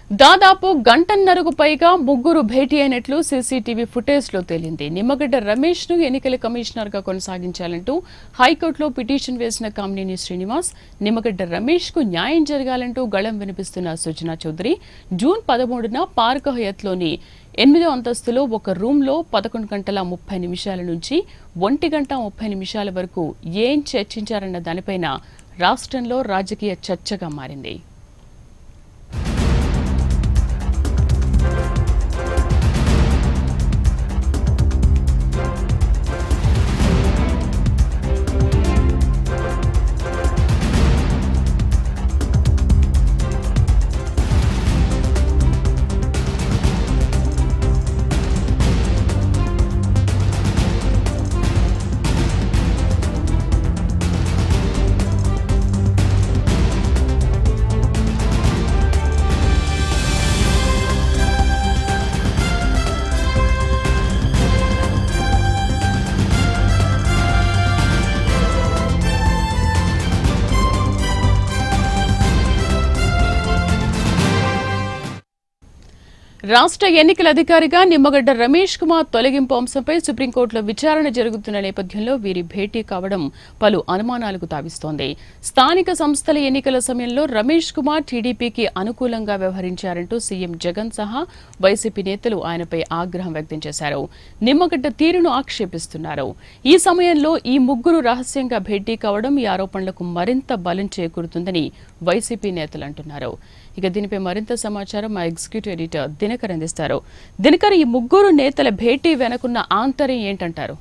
దాదాపు గంటన్నరకు పైగా ముగ్గురు భేటీ అయినట్లు సీసీటీవీ ఫుటేజ్ లో తేలింది నిమ్మగడ్డ రమేష్ ను ఎన్నికల కమిషనర్ గా కొనసాగించాలంటూ హైకోర్టులో పిటిషన్ వేసిన కామినేని శ్రీనివాస్ నిమ్మగడ్డ రమేష్ కు న్యాయం జరగాలంటూ గళం వినిపిస్తున్న సుజనా చౌదరి జూన్ పదమూడున పార్క్ హయత్లోని ఎనిమిదో అంతస్తులో ఒక రూమ్ లో పదకొండు గంటల ముప్పై నిమిషాల నుంచి ఒంటి గంట ముప్పై నిమిషాల వరకు ఏం చర్చించారన్న దానిపైన రాష్ట్రంలో రాజకీయ చర్చగా మారింది రాష్ట్ర ఎన్నికల అధికారిగా నిమ్మగడ్డ రమేష్ కుమార్ తొలగింపు అంశంపై సుప్రీంకోర్టులో విచారణ జరుగుతున్న నేపథ్యంలో వీరి భేటీ కావడం పలు అనుమానాలకు తావిస్తోంది స్థానిక సంస్థల ఎన్నికల సమయంలో రమేష్ కుమార్ టీడీపీకి అనుకూలంగా వ్యవహరించారంటూ సీఎం జగన్ సహా వైసీపీ నేతలు ఆయనపై ఆగ్రహం వ్యక్తం చేశారు నిమ్మగడ్డ తీరును ఆక్షేపిస్తున్నారు ఈ సమయంలో ఈ ముగ్గురు రహస్యంగా భేటీ కావడం ఈ ఆరోపణలకు మరింత బలం చేకూరుతుందని వైసీపీ నేతలు అంటున్నారు ఇక దీనిపై మరింత సమాచారం మా ఎగ్జిక్యూటివ్ ఎడిటర్ దినకర్ అందిస్తారు దినకర్ ఈ ముగ్గురు నేతల భేటీ వెనుకున్న ఆంతర్యం ఏంటంటారు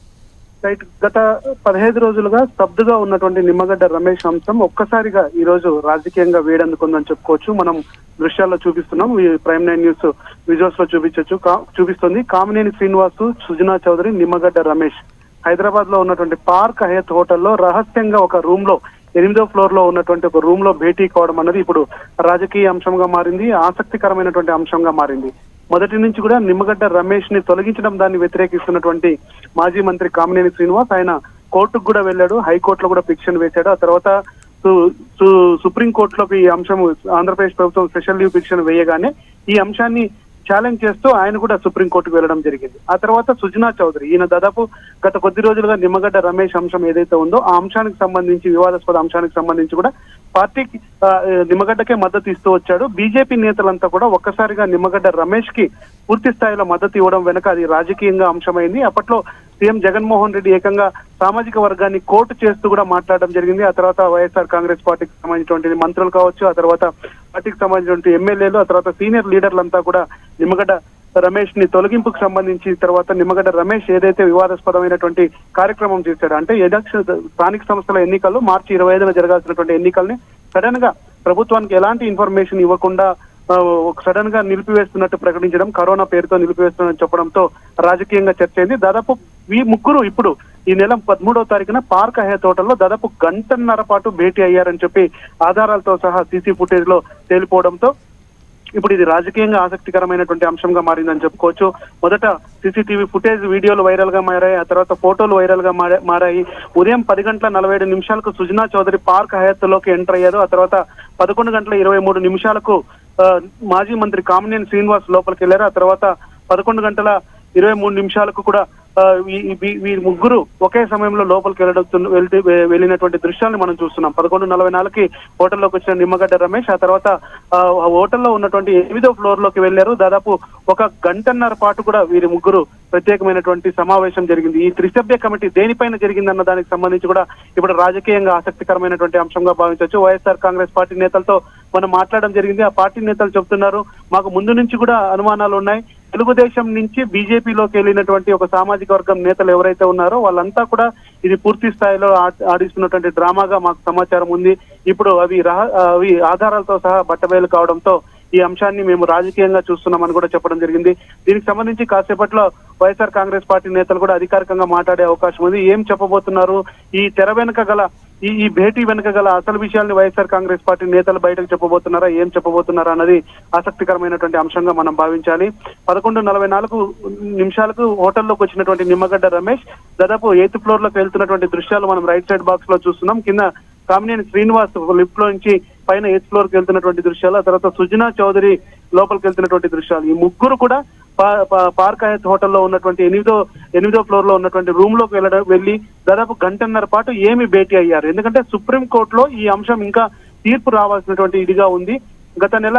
రైట్ గత పదహైదు రోజులుగా స్తబ్దుగా ఉన్నటువంటి నిమ్మగడ్డ రమేష్ అంశం ఒక్కసారిగా ఈ రోజు రాజకీయంగా వేడందుకుందని చెప్పుకోవచ్చు మనం దృశ్యాల్లో చూపిస్తున్నాం ఈ ప్రైమ్ నైన్ న్యూస్ విజువల్స్ లో చూపించవచ్చు చూపిస్తుంది కామినేని శ్రీనివాసు సుజనా చౌదరి నిమ్మగడ్డ రమేష్ హైదరాబాద్ లో ఉన్నటువంటి పార్క్ హయత్ హోటల్లో రహస్యంగా ఒక రూమ్ లో ఎనిమిదో ఫ్లోర్ లో ఉన్నటువంటి ఒక రూమ్ లో భేటీ కావడం అన్నది ఇప్పుడు రాజకీయ అంశంగా మారింది ఆసక్తికరమైనటువంటి అంశంగా మారింది మొదటి నుంచి కూడా నిమ్మగడ్డ రమేష్ ని తొలగించడం దాన్ని వ్యతిరేకిస్తున్నటువంటి మాజీ మంత్రి కామినేని శ్రీనివాస్ ఆయన కోర్టుకు కూడా వెళ్ళాడు హైకోర్టులో కూడా పిటిషన్ వేశాడు ఆ తర్వాత సు- సు- సుప్రీం కోర్టులోకి ఈ అంశం ఆంధ్రప్రదేశ్ ప్రభుత్వం స్పెషల్ లీవ్ పిటిషన్ వేయగానే ఈ అంశాన్ని ఛాలెంజ్ చేస్తూ ఆయన కూడా సుప్రీం కోర్టుకు వెళ్ళడం జరిగింది ఆ తర్వాత సుజనా చౌదరి ఈయన దాదాపు గత కొద్ది రోజులుగా నిమ్మగడ్డ రమేష్ అంశం ఏదైతే ఉందో ఆ అంశానికి సంబంధించి వివాదాస్పద అంశానికి సంబంధించి కూడా పార్టీకి ఆ, నిమ్మగడ్డకే మద్దతు ఇస్తూ వచ్చాడు బీజేపీ నేతలంతా కూడా ఒక్కసారిగా నిమ్మగడ్డ రమేష్ కి పూర్తి స్థాయిలో మద్దతు ఇవ్వడం వెనక అది రాజకీయంగా అంశమైంది అప్పట్లో సీఎం జగన్మోహన్ రెడ్డి ఏకంగా సామాజిక వర్గాన్ని కోర్టు చేస్తూ కూడా మాట్లాడడం జరిగింది ఆ తర్వాత వైఎస్ఆర్ కాంగ్రెస్ పార్టీకి సంబంధించినటువంటి మంత్రులు కావచ్చు ఆ తర్వాత పార్టీకి సంబంధించినటువంటి ఎమ్మెల్యేలు ఆ తర్వాత సీనియర్ లీడర్లంతా కూడా నిమ్మగడ్డ రమేష్ ని తొలగింపుకు సంబంధించి తర్వాత నిమ్మగడ్డ రమేష్ ఏదైతే వివాదాస్పదమైనటువంటి కార్యక్రమం చేశాడో అంటే ఎలక్షన్ స్థానిక సంస్థల ఎన్నికలు మార్చి ఇరవై ఐదున జరగాల్సినటువంటి ఎన్నికల్ని సడన్ గా ప్రభుత్వానికి ఎలాంటి ఇన్ఫర్మేషన్ ఇవ్వకుండా ఆ, ఒక సడన్ గా నిలిపివేస్తున్నట్టు ప్రకటించడం కరోనా పేరుతో నిలిపివేస్తున్నట్టు చెప్పడంతో రాజకీయంగా చర్చ అయింది దాదాపు ఈ ముగ్గురు ఇప్పుడు ఈ నెల పదమూడవ తారీఖున పార్క్ హయత్ హోటల్లో దాదాపు గంటన్నర పాటు భేటీ అయ్యారని చెప్పి ఆధారాలతో సహా సీసీ ఫుటేజ్ లో తేలిపోవడంతో ఇప్పుడు ఇది రాజకీయంగా ఆసక్తికరమైనటువంటి అంశంగా మారిందని చెప్పుకోవచ్చు మొదట సీసీటీవీ ఫుటేజ్ వీడియోలు వైరల్ గా మారాయి ఆ తర్వాత ఫోటోలు వైరల్ గా మారా- మారాయి ఉదయం పది గంటల నలభై ఏడు నిమిషాలకు సుజనా చౌదరి పార్క్ హయాత్ లోకి ఎంటర్ అయ్యారు ఆ తర్వాత పదకొండు గంటల ఇరవై మూడు నిమిషాలకు ఆ, మాజీ మంత్రి కామినేని శ్రీనివాస్ లోపలికి వెళ్ళారు ఆ తర్వాత పదకొండు గంటల ఇరవై మూడు నిమిషాలకు కూడా ఆ, ఈ- ఈ- వీ- వీరి ముగ్గురు ఒకే సమయంలో లోపలికి వెళ్ళడం వెళ్తే వెళ్ళినటువంటి దృశ్యాలను మనం చూస్తున్నాం పదకొండు నలభై నాలుగుకి హోటల్లోకి వచ్చిన నిమ్మగడ్డ రమేష్ ఆ తర్వాత ఆ, ఆ హోటల్లో ఉన్నటువంటి ఎనిమిదో ఫ్లోర్ లోకి వెళ్లారు దాదాపు ఒక గంటన్నర పాటు కూడా వీరి ముగ్గురు ప్రత్యేకమైనటువంటి సమావేశం జరిగింది ఈ త్రిసభ్య కమిటీ దేనిపైన జరిగిందన్న దానికి సంబంధించి కూడా ఇప్పుడు రాజకీయంగా ఆసక్తికరమైనటువంటి అంశంగా భావించవచ్చు వైఎస్ఆర్ కాంగ్రెస్ పార్టీ నేతలతో మనం మాట్లాడడం జరిగింది ఆ పార్టీ నేతలు చెప్తున్నారు మాకు ముందు నుంచి కూడా అనుమానాలు ఉన్నాయి తెలుగుదేశం నుంచి బీజేపీలోకి వెళ్ళినటువంటి ఒక సామాజిక వర్గం నేతలు ఎవరైతే ఉన్నారో వాళ్ళంతా కూడా ఇది పూర్తి స్థాయిలో ఆ- ఆడిస్తున్నటువంటి డ్రామాగా మాకు సమాచారం ఉంది ఇప్పుడు అవి రహ- అవి ఆధారాలతో సహా బట్టబయలు కావడంతో ఈ అంశాన్ని మేము రాజకీయంగా చూస్తున్నామని కూడా చెప్పడం జరిగింది దీనికి సంబంధించి కాసేపట్లో వైఎస్ఆర్ కాంగ్రెస్ పార్టీ నేతలు కూడా అధికారికంగా మాట్లాడే అవకాశం ఉంది ఏం చెప్పబోతున్నారు ఈ తెర వెనుక గల ఈ ఈ భేటీ వెనుక గల అసలు విషయాల్ని వైఎస్ఆర్ కాంగ్రెస్ పార్టీ నేతలు బయటకు చెప్పబోతున్నారా ఏం చెప్పబోతున్నారా అన్నది ఆసక్తికరమైనటువంటి అంశంగా మనం భావించాలి పదకొండు నలభై నాలుగు నిమిషాలకు హోటల్లోకి వచ్చినటువంటి నిమ్మగడ్డ రమేష్ దాదాపు ఎయిత్ ఫ్లోర్ లోకి వెళ్తున్నటువంటి దృశ్యాలు మనం రైట్ సైడ్ బాక్స్ లో చూస్తున్నాం కింద కామినేని శ్రీనివాస్ లిఫ్ట్ లో నుంచి పైన ఎయిత్ ఫ్లోర్ కి వెళ్తున్నటువంటి దృశ్యాలు ఆ తర్వాత సుజనా చౌదరి లోపలికి వెళ్తున్నటువంటి దృశ్యాలు ఈ ముగ్గురు కూడా పా- పా- పార్క్ హయత్ హోటల్లో ఉన్నటువంటి ఎనిమిదో ఎనిమిదో ఫ్లోర్ లో ఉన్నటువంటి రూమ్ లోకి వెళ్ళడం వెళ్ళి దాదాపు గంటన్నర పాటు ఏమి భేటీ అయ్యారు ఎందుకంటే సుప్రీం కోర్టులో ఈ అంశం ఇంకా తీర్పు రావాల్సినటువంటి ఇదిగా ఉంది గత నెల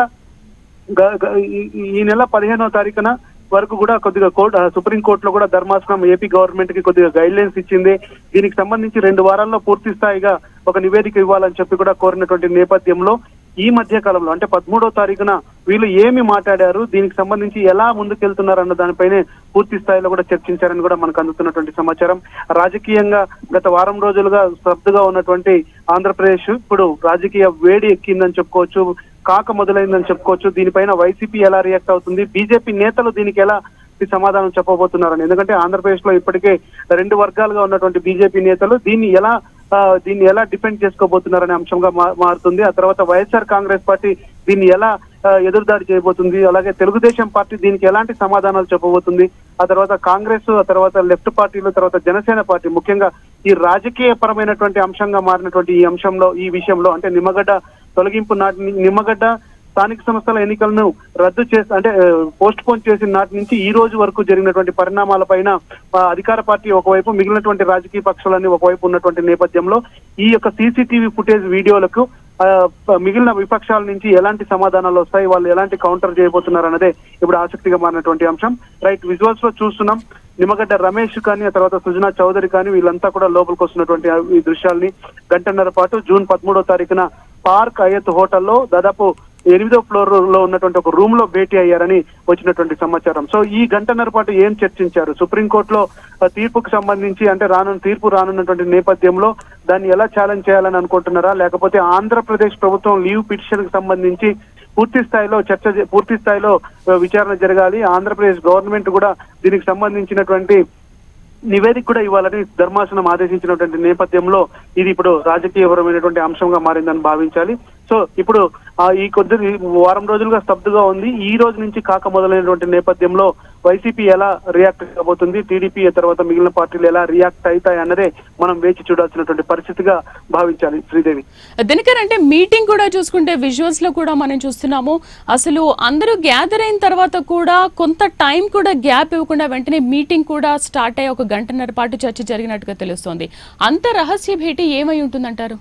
గ- గ- ఈ- ఈ నెల పదిహేనో తారీఖున వరకు కూడా కొద్దిగా కోర్టు సుప్రీం కోర్టులో కూడా ధర్మాసనం ఏపీ గవర్నమెంట్ కి కొద్దిగా గైడ్ లైన్స్ ఇచ్చింది దీనికి సంబంధించి రెండు వారాల్లో పూర్తి స్థాయిగా ఒక నివేదిక ఇవ్వాలని చెప్పి కూడా కోరినటువంటి నేపథ్యంలో ఈ మధ్య కాలంలో అంటే పదమూడో తారీఖున వీళ్ళు ఏమి మాట్లాడారు దీనికి సంబంధించి ఎలా ముందుకెళ్తున్నారు అన్న దానిపైనే పూర్తి స్థాయిలో కూడా చర్చించారని కూడా మనకు అందుతున్నటువంటి సమాచారం రాజకీయంగా గత వారం రోజులుగా స్తబ్దుగా ఉన్నటువంటి ఆంధ్రప్రదేశ్ ఇప్పుడు రాజకీయ వేడి ఎక్కిందని చెప్పుకోవచ్చు కాక మొదలైందని చెప్పుకోవచ్చు దీనిపైన వైసీపీ ఎలా రియాక్ట్ అవుతుంది బీజేపీ నేతలు దీనికి ఎలా ఈ సమాధానం చెప్పబోతున్నారని ఎందుకంటే ఆంధ్రప్రదేశ్ లో ఇప్పటికే రెండు వర్గాలుగా ఉన్నటువంటి బీజేపీ నేతలు దీన్ని ఎలా ఆ, దీన్ని ఎలా డిఫెండ్ చేసుకోబోతున్నారనే అంశంగా మా- మారుతుంది ఆ తర్వాత వైఎస్ఆర్ కాంగ్రెస్ పార్టీ దీన్ని ఎలా ఆ, ఎదురుదాడి చేయబోతుంది అలాగే తెలుగుదేశం పార్టీ దీనికి ఎలాంటి సమాధానాలు చెప్పబోతుంది ఆ తర్వాత కాంగ్రెస్ ఆ తర్వాత లెఫ్ట్ పార్టీలు తర్వాత జనసేన పార్టీ ముఖ్యంగా ఈ రాజకీయ పరమైనటువంటి అంశంగా మారినటువంటి ఈ అంశంలో ఈ విషయంలో అంటే నిమ్మగడ్డ తొలగింపు నాటి నిమ్మగడ్డ స్థానిక సంస్థల ఎన్నికలను రద్దు చేసి అంటే పోస్ట్ పోన్ చేసిన నాటి నుంచి ఈ రోజు వరకు జరిగినటువంటి పరిణామాలపైన ఆ, అధికార పార్టీ ఒకవైపు మిగిలినటువంటి రాజకీయ పక్షాలన్నీ ఒకవైపు ఉన్నటువంటి నేపథ్యంలో ఈ యొక్క సీసీటీవీ ఫుటేజ్ వీడియోలకు ఆ, ప- మిగిలిన విపక్షాల నుంచి ఎలాంటి సమాధానాలు వస్తాయి వాళ్ళు ఎలాంటి కౌంటర్ చేయబోతున్నారు అన్నదే ఇప్పుడు ఆసక్తిగా మారినటువంటి అంశం రైట్ విజువల్స్ లో చూస్తున్నాం నిమ్మగడ్డ రమేష్ కానీ ఆ తర్వాత సుజనా చౌదరి కానీ వీళ్ళంతా కూడా లోపలికి వస్తున్నటువంటి ఆ ఈ దృశ్యాల్ని గంటన్నర పాటు జూన్ పదమూడో తారీఖున పార్క్ అయ్యత్ హోటల్లో దాదాపు ఎనిమిదో ఫ్లోర్ లో ఉన్నటువంటి ఒక రూమ్ లో భేటీ అయ్యారని వచ్చినటువంటి సమాచారం సో ఈ గంటన్నర పాటు ఏం చర్చించారు సుప్రీంకోర్టులో ఆ, తీర్పుకు సంబంధించి అంటే రానున్న తీర్పు రానున్నటువంటి నేపథ్యంలో దాన్ని ఎలా ఛాలెంజ్ చేయాలని అనుకుంటున్నారా లేకపోతే ఆంధ్రప్రదేశ్ ప్రభుత్వం లీవ్ పిటిషన్ కి సంబంధించి పూర్తి స్థాయిలో చర్చ జ- పూర్తి స్థాయిలో ఆ, విచారణ జరగాలి ఆంధ్రప్రదేశ్ గవర్నమెంట్ కూడా దీనికి సంబంధించినటువంటి నివేదిక కూడా ఇవ్వాలని ధర్మాసనం ఆదేశించినటువంటి నేపథ్యంలో ఇది ఇప్పుడు రాజకీయపరమైనటువంటి అంశంగా మారిందని భావించాలి సో ఇప్పుడు ఆ, ఈ కొద్ది ఈ వారం రోజులుగా స్తబ్దుగా ఉంది ఈ రోజు నుంచి కాక మొదలైనటువంటి నేపథ్యంలో వైసీపీ ఎలా రియాక్ట్ కాబోతుంది టీడీపీ తర్వాత మిగిలిన పార్టీలు ఎలా రియాక్ట్ అవుతాయి అన్నదే మనం వేచి చూడాల్సినటువంటి పరిస్థితిగా భావించాలి శ్రీదేవి దినకర్ అంటే మీటింగ్ కూడా చూసుకుంటే విజువల్స్ లో కూడా మనం చూస్తున్నాము అసలు అందరూ గ్యాదర్ అయిన తర్వాత కూడా కొంత టైం కూడా గ్యాప్ ఇవ్వకుండా వెంటనే మీటింగ్ కూడా స్టార్ట్ అయ్యి ఒక గంటన్నర పాటు చర్చ జరిగినట్టుగా తెలుస్తోంది అంత రహస్య భేటీ ఏమై ఉంటుందంటారు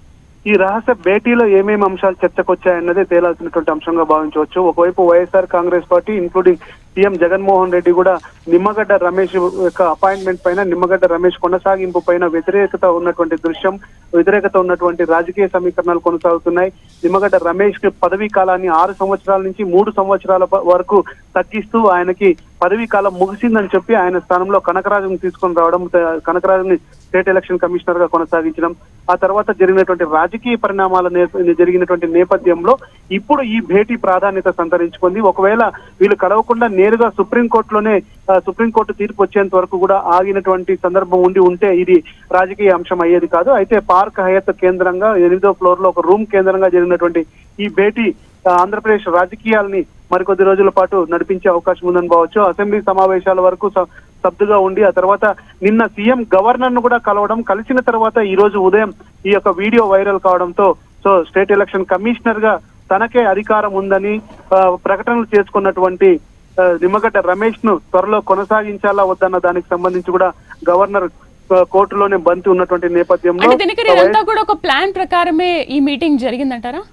ఈ రహస్య భేటీలో ఏమేమి అంశాలు చర్చకొచ్చాయన్నదే తేలాల్సినటువంటి అంశంగా భావించవచ్చు ఒకవైపు YSR Congress party including CM Jaganmohan Reddy కూడా నిమ్మగడ్డ రమేష్ యొక్క అపాయింట్మెంట్ పైన నిమ్మగడ్డ రమేష్ కొనసాగింపు పైన వ్యతిరేకత ఉన్నటువంటి దృశ్యం వ్యతిరేకత ఉన్నటువంటి రాజకీయ సమీకరణాలు కొనసాగుతున్నాయి నిమ్మగడ్డ రమేష్ కి పదవీ కాలాన్ని ఆరు సంవత్సరాల నుంచి మూడు సంవత్సరాల ప- వరకు తగ్గిస్తూ ఆయనకి పదవీ కాలం ముగిసిందని చెప్పి ఆయన స్థానంలో కనకరాజుని తీసుకొని రావడం త- కనకరాజుని స్టేట్ ఎలక్షన్ కమిషనర్ గా కొనసాగించడం ఆ తర్వాత జరిగినటువంటి రాజకీయ పరిణామాల నే- జరిగినటువంటి నేపథ్యంలో ఇప్పుడు ఈ భేటీ ప్రాధాన్యత సంతరించుకుంది ఒకవేళ వీళ్ళు కలవకుండా నేరుగా సుప్రీంకోర్టులోనే ఆ, సుప్రీంకోర్టు తీర్పు వచ్చేంత వరకు కూడా ఆగినటువంటి సందర్భం ఉండి ఉంటే ఇది రాజకీయ అంశం అయ్యేది కాదు అయితే పార్క్ హయత్ కేంద్రంగా ఎనిమిదో ఫ్లోర్ లో ఒక రూమ్ కేంద్రంగా జరిగినటువంటి ఈ భేటీ ఆ, ఆంధ్రప్రదేశ్ రాజకీయాల్ని మరికొద్ది రోజుల పాటు నడిపించే అవకాశం ఉందని భావచ్చు అసెంబ్లీ సమావేశాల వరకు స- స్తబ్దుగా ఉండి ఆ తర్వాత నిన్న సీఎం గవర్నర్ ను కూడా కలవడం కలిసిన తర్వాత ఈ రోజు ఉదయం ఈ యొక్క వీడియో వైరల్ కావడంతో సో స్టేట్ ఎలక్షన్ కమిషనర్ గా తనకే అధికారం ఉందని ఆ, ప్రకటనలు చేసుకున్నటువంటి ఆ, నిమ్మగడ్డ రమేష్ ను త్వరలో కొనసాగించాలా వద్దన్న దానికి సంబంధించి కూడా గవర్నర్ ఆ, కోర్టులోనే బంతి ఉన్నటువంటి నేపథ్యంలో అంటే దినకర్ ఇదంతా కూడా ఒక ప్లాన్ ప్రకారమే ఈ మీటింగ్ జరిగిందంటారా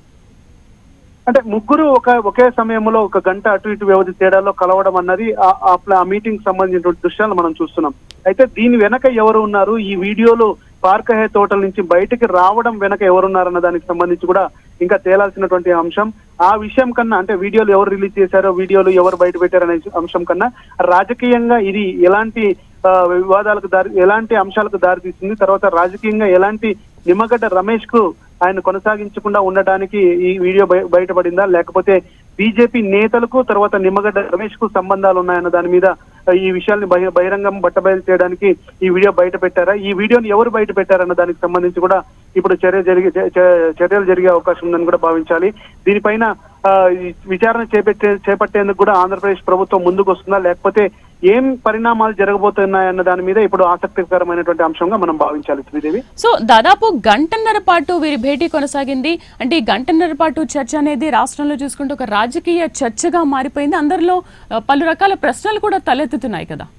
అంటే ముగ్గురు ఒక ఒకే సమయంలో ఒక గంట అటు ఇటు వ్యవధి తేడాలో కలవడం అన్నది ఆ- ఆ ప్ల- ఆ మీటింగ్ సంబంధించిన దృశ్యాలు మనం చూస్తున్నాం అయితే దీని వెనక ఎవరు ఉన్నారు ఈ వీడియోలు పార్కహే తోటల నుంచి బయటికి రావడం వెనక ఎవరున్నారన్న దానికి సంబంధించి కూడా ఇంకా తేలాల్సినటువంటి అంశం ఆ విషయం కన్నా అంటే వీడియోలు ఎవరు రిలీజ్ చేశారో వీడియోలు ఎవరు బయట పెట్టారనే అంశం కన్నా రాజకీయంగా ఇది ఎలాంటి ఆ, వివాదాలకు దారి ఎలాంటి అంశాలకు దారితీస్తుంది తర్వాత రాజకీయంగా ఎలాంటి నిమ్మగడ్డ రమేష్ కు ఆయన కొనసాగించకుండా ఉండడానికి ఈ వీడియో బయ- బయటపడిందా లేకపోతే బీజేపీ నేతలకు తర్వాత నిమ్మగడ్డ రమేష్ కు సంబంధాలు ఉన్నాయన్న దాని మీద ఆ, ఈ విషయాల్ని బహి- బహిరంగం బట్టబయలు చేయడానికి ఈ వీడియో బయట పెట్టారా ఈ వీడియోని ఎవరు బయట పెట్టారన్న దానికి సంబంధించి కూడా ఇప్పుడు చర్య జరిగే చ- చ- చర్యలు జరిగే అవకాశం ఉందని కూడా భావించాలి దీనిపైన ఆ, ఈ విచారణ చేపట్టే చేపట్టేందుకు కూడా ఆంధ్రప్రదేశ్ ప్రభుత్వం ముందుకు వస్తుందా లేకపోతే ఏం పరిణామాలు జరగబోతున్నాయన్న దాని మీద ఇప్పుడు ఆసక్తికరమైనటువంటి అంశంగా మనం భావించాలి శ్రీదేవి సో దాదాపు గంటన్నర పాటు వీరి భేటీ కొనసాగింది అంటే ఈ గంటన్నర పాటు చర్చ అనేది రాష్ట్రంలో చూసుకుంటే ఒక రాజకీయ చర్చగా మారిపోయింది అందరిలో ఆ, పలు రకాల ప్రశ్నలు కూడా తలెత్తుతున్నాయి కదా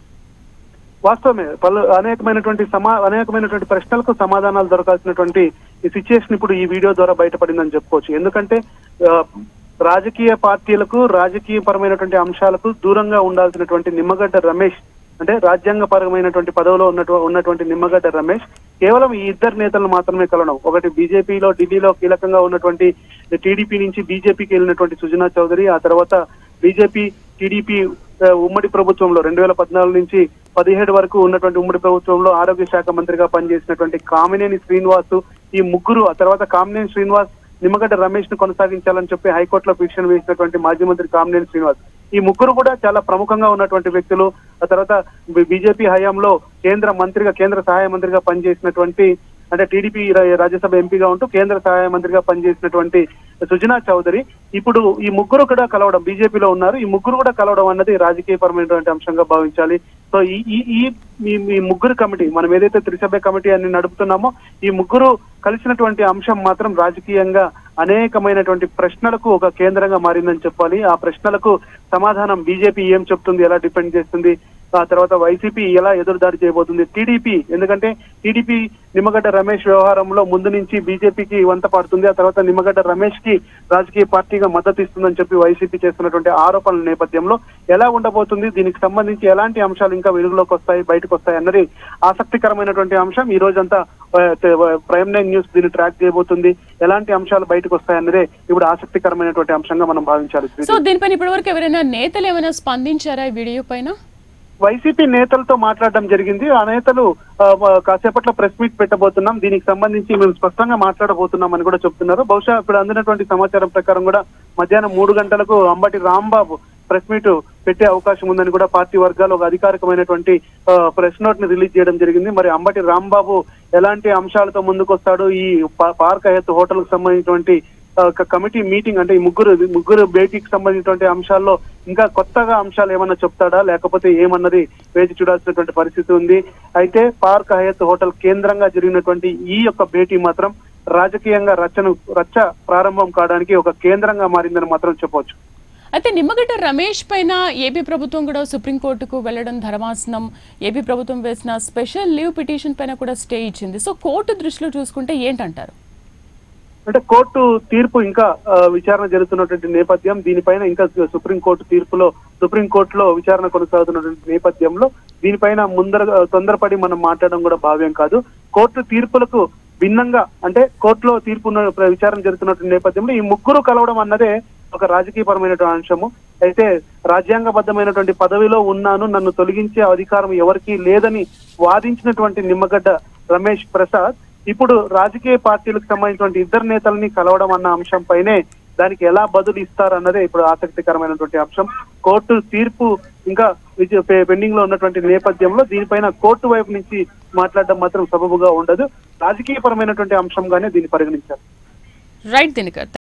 వాస్తవమే పలు అనేకమైనటువంటి సమా అనేకమైనటువంటి ప్రశ్నలకు సమాధానాలు దొరకాల్సినటువంటి ఈ సిచ్యుయేషన్ ఇప్పుడు ఈ వీడియో ద్వారా బయటపడిందని చెప్పుకోవచ్చు ఎందుకంటే ఆ, రాజకీయ పార్టీలకు రాజకీయ పరమైనటువంటి అంశాలకు దూరంగా ఉండాల్సినటువంటి నిమ్మగడ్డ రమేష్ అంటే రాజ్యాంగపరమైనటువంటి పదవిలో ఉన్నటు ఉన్నటువంటి నిమ్మగడ్డ రమేష్ కేవలం ఈ ఇద్దరు నేతలను మాత్రమే కలవడం ఒకటి బీజేపీలో ఢిల్లీలో కీలకంగా ఉన్నటువంటి టీడీపీ నుంచి బీజేపీకి వెళ్ళినటువంటి సుజనా చౌదరి ఆ తర్వాత బీజేపీ టీడీపీ ఆ, ఉమ్మడి ప్రభుత్వంలో రెండు వేల పద్నాలుగు నుంచి పదిహేడు వరకు ఉన్నటువంటి ఉమ్మడి ప్రభుత్వంలో ఆరోగ్య శాఖ మంత్రిగా పనిచేసినటువంటి కామినేని శ్రీనివాస్ ఈ ముగ్గురు ఆ తర్వాత కామినేని శ్రీనివాస్ నిమ్మగడ్డ రమేష్ ను కొనసాగించాలని చెప్పి హైకోర్టులో పిటిషన్ వేసినటువంటి మాజీ మంత్రి కామినేని శ్రీనివాస్ ఈ ముగ్గురు కూడా చాలా ప్రముఖంగా ఉన్నటువంటి వ్యక్తులు ఆ తర్వాత బీజేపీ హయాంలో కేంద్ర మంత్రిగా కేంద్ర సహాయ మంత్రిగా పనిచేసినటువంటి అంటే టీడీపీ రా- రాజ్యసభ ఎంపీగా ఉంటూ కేంద్ర సహాయ మంత్రిగా పనిచేసినటువంటి సుజనా చౌదరి ఇప్పుడు ఈ ముగ్గురు కూడా కలవడం బీజేపీలో ఉన్నారు ఈ ముగ్గురు కూడా కలవడం అన్నది రాజకీయపరమైనటువంటి అంశంగా భావించాలి సో ఈ ఈ ఈ ఈ- ఈ ముగ్గురు కమిటీ మనం ఏదైతే త్రిసభ్య కమిటీ అని నడుపుతున్నామో ఈ ముగ్గురు కలిసినటువంటి అంశం మాత్రం రాజకీయంగా అనేకమైనటువంటి ప్రశ్నలకు ఒక కేంద్రంగా మారిందని చెప్పాలి ఆ ప్రశ్నలకు సమాధానం బీజేపీ ఏం చెప్తుంది ఎలా డిపెండ్ చేస్తుంది ఆ తర్వాత వైసీపీ ఎలా ఎదురుదాడి చేయబోతుంది టీడీపీ ఎందుకంటే టీడీపీ నిమ్మగడ్డ రమేష్ వ్యవహారంలో ముందు నుంచి బీజేపీకి వంత పాడుతుంది ఆ తర్వాత నిమ్మగడ్డ రమేష్ కి రాజకీయ పార్టీగా మద్దతు ఇస్తుందని చెప్పి వైసీపీ చేస్తున్నటువంటి ఆరోపణల నేపథ్యంలో ఎలా ఉండబోతుంది దీనికి సంబంధించి ఎలాంటి అంశాలు ఇంకా వెలుగులోకి వస్తాయి బయటకు వస్తాయి అన్నది ఆసక్తికరమైనటువంటి అంశం ఈ రోజంతా ఆ, తే- ప్రైమ్ నైన్ న్యూస్ దీన్ని ట్రాక్ చేయబోతుంది ఎలాంటి అంశాలు బయటకు వస్తాయి అన్నదే ఇప్పుడు ఆసక్తికరమైనటువంటి అంశంగా మనం భావించాలి శ్రీదేవి. సో దీనిపైన ఇప్పటివరకు ఎవరైనా నేతలు ఏమైనా స్పందించారా ఈ వీడియో పైన వైసీపీ నేతలతో మాట్లాడడం జరిగింది ఆ నేతలు ఆ, వ- కాసేపట్లో ప్రెస్ మీట్ పెట్టబోతున్నాం దీనికి సంబంధించి మేము స్పష్టంగా మాట్లాడబోతున్నాం అని కూడా చెప్తున్నారు బహుశా ఇప్పుడు అందినటువంటి సమాచారం ప్రకారం కూడా మధ్యాహ్నం మూడు గంటలకు అంబటి రాంబాబు ప్రెస్ మీట్ పెట్టే అవకాశం ఉందని కూడా పార్టీ వర్గాలు ఒక అధికారికమైనటువంటి ఆ, ప్రెస్ నోట్ ని రిలీజ్ చేయడం జరిగింది మరి అంబటి రాంబాబు ఎలాంటి అంశాలతో ముందుకొస్తాడు ఈ పా- పార్క్ హయత్ హోటల్ కు సంబంధించినటువంటి ఆ, ఒక కమిటీ మీటింగ్ అంటే ఈ ముగ్గురు ముగ్గురు భేటీకి సంబంధించినటువంటి అంశాల్లో ఇంకా కొత్తగా అంశాలు ఏమన్నా చెప్తాడా లేకపోతే ఏమన్నది వేచి చూడాల్సినటువంటి పరిస్థితి ఉంది అయితే పార్క్ హయత్ హోటల్ కేంద్రంగా జరిగినటువంటి ఈ యొక్క భేటీ మాత్రం రాజకీయంగా రచ్చను రచ్చ ప్రారంభం కావడానికి ఒక కేంద్రంగా మారిందని మాత్రం చెప్పవచ్చు అయితే నిమ్మగడ్డ రమేష్ పైన ఏపీ ప్రభుత్వం కూడా సుప్రీంకోర్టుకు వెళ్లడం ధర్మాసనం ఏపీ ప్రభుత్వం వేసిన స్పెషల్ లీవ్ పిటిషన్ పైన కూడా స్టే ఇచ్చింది సో కోర్టు దృష్టిలో చూసుకుంటే ఏంటంటారు అంటే కోర్టు తీర్పు ఇంకా ఆ, విచారణ జరుగుతున్నటువంటి నేపథ్యం దీనిపైన ఇంకా సుప్రీంకోర్టు తీర్పులో సుప్రీంకోర్టులో విచారణ కొనసాగుతున్నటువంటి నేపథ్యంలో దీనిపైన ముందర తొందరపడి మనం మాట్లాడడం కూడా భావ్యం కాదు కోర్టు తీర్పులకు భిన్నంగా అంటే కోర్టులో తీర్పు ఉన్న విచారణ జరుగుతున్నటువంటి నేపథ్యంలో ఈ ముగ్గురు కలవడం అన్నదే ఒక రాజకీయపరమైనటువంటి అంశము అయితే రాజ్యాంగబద్ధమైనటువంటి పదవిలో ఉన్నాను నన్ను తొలగించే అధికారం ఎవరికీ లేదని వాదించినటువంటి నిమ్మగడ్డ రమేష్ ప్రసాద్ ఇప్పుడు రాజకీయ పార్టీలకు సంబంధించినటువంటి ఇద్దరు నేతల్ని కలవడం అన్న అంశం పైనే దానికి ఎలా బదులు ఇస్తారన్నదే ఇప్పుడు ఆసక్తికరమైనటువంటి అంశం కోర్టు తీర్పు ఇంకా విజ- పె- పెండింగ్ లో ఉన్నటువంటి నేపథ్యంలో దీనిపైన కోర్టు వైపు నుంచి మాట్లాడడం మాత్రం సబబుగా ఉండదు రాజకీయపరమైనటువంటి అంశంగానే దీన్ని పరిగణించారు రైట్ దినకర్